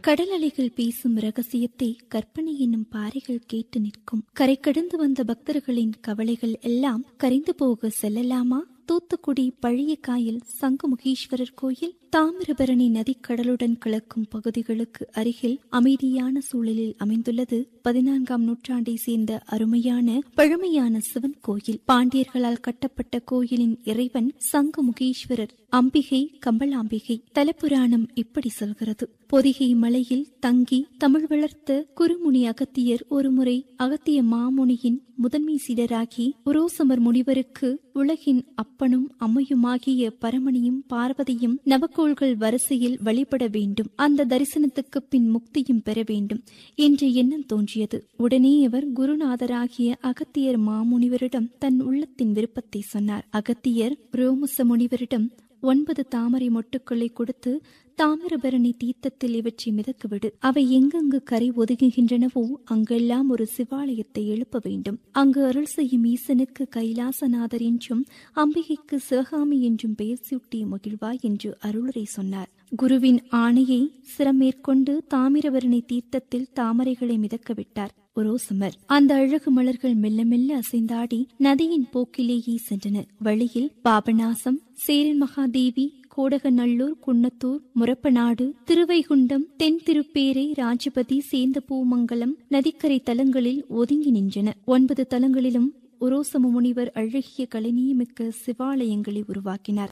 கடல் அலைகள் பேசும் ரகசியத்தை கற்பனை என்னும் பாறைகள் கேட்டு நிற்கும் கரை கடந்து வந்த பக்தர்களின் கவலைகள் எல்லாம் கரைந்து போக செல்லலாமா தூத்துக்குடி பழைய காயல் சங்குமுகீஸ்வரர் கோயில் தாமிரபரணி நதிக்கடலுடன் கலக்கும் பகுதிகளுக்கு அருகில் அமைதியான சூழலில் அமைந்துள்ளது பதினான்காம் நூற்றாண்டை சேர்ந்த அருமையான பழமையான சிவன் கோயில் பாண்டியர்களால் கட்டப்பட்ட கோயிலின் இறைவன் சங்குமுகீஸ்வரர் அம்பிகை கம்பளாம்பிகை தலப்புராணம் இப்படி சொல்கிறது பொதிகை மலையில் தங்கி தமிழ் வளர்த்த குருமுனி அகத்தியர் ஒருமுறை அகத்திய மாமுனியின் முதன்மை சீடராகி உரோசமர் முனிவருக்கு உலகின் அப்பனும் அம்மையுமாகிய பரமணியும் பார்வதியும் நவக்கோள்கள் வரிசையில் வழிபட வேண்டும் அந்த தரிசனத்துக்கு பின் முக்தியும் பெற வேண்டும் என்ற எண்ணம் தோன்றியது உடனே அவர் குருநாதராகிய அகத்தியர் மாமுனிவரிடம் தன் உள்ளத்தின் விருப்பத்தை சொன்னார் அகத்தியர் ரோமுச முனிவரிடம் ஒன்பது தாமரை மொட்டுக்களை கொடுத்து தாமிரபரணி தீர்த்தத்தில் இவற்றை மிதக்கவிடு அவை எங்கெங்கு கரை ஒதுங்குகின்றனவோ அங்கெல்லாம் ஒரு சிவாலயத்தை எழுப்ப வேண்டும் அங்கு அருள் செய்யும் ஈசனுக்கு கைலாசநாதர் என்றும் அம்பிகைக்கு சிவகாமி என்றும் பெயர் சூட்டி மகிழ்வாய் என்று அருளுரை சொன்னார் குருவின் ஆணையை சிரமேற்கொண்டு தாமிரபரணி தீர்த்தத்தில் தாமரைகளை மிதக்க விட்டார் ஒரோசமர் அந்த அழகு மலர்கள் மெல்ல மெல்ல அசைந்தாடி நதியின் போக்கிலேயே சென்றன வழியில் பாபநாசம் சேரன் மகாதேவி கோடகநல்லூர் குன்னத்தூர் முரப்பநாடு திருவைகுண்டம் தென் திருப்பேரை ராஜபதி சேந்தபூமங்கலம் நதிக்கரை தலங்களில் ஒதுங்கி நின்றன ஒன்பது தலங்களிலும் உரோசம முனிவர் அழகிய கலைநீயமிக்க சிவாலயங்களை உருவாக்கினார்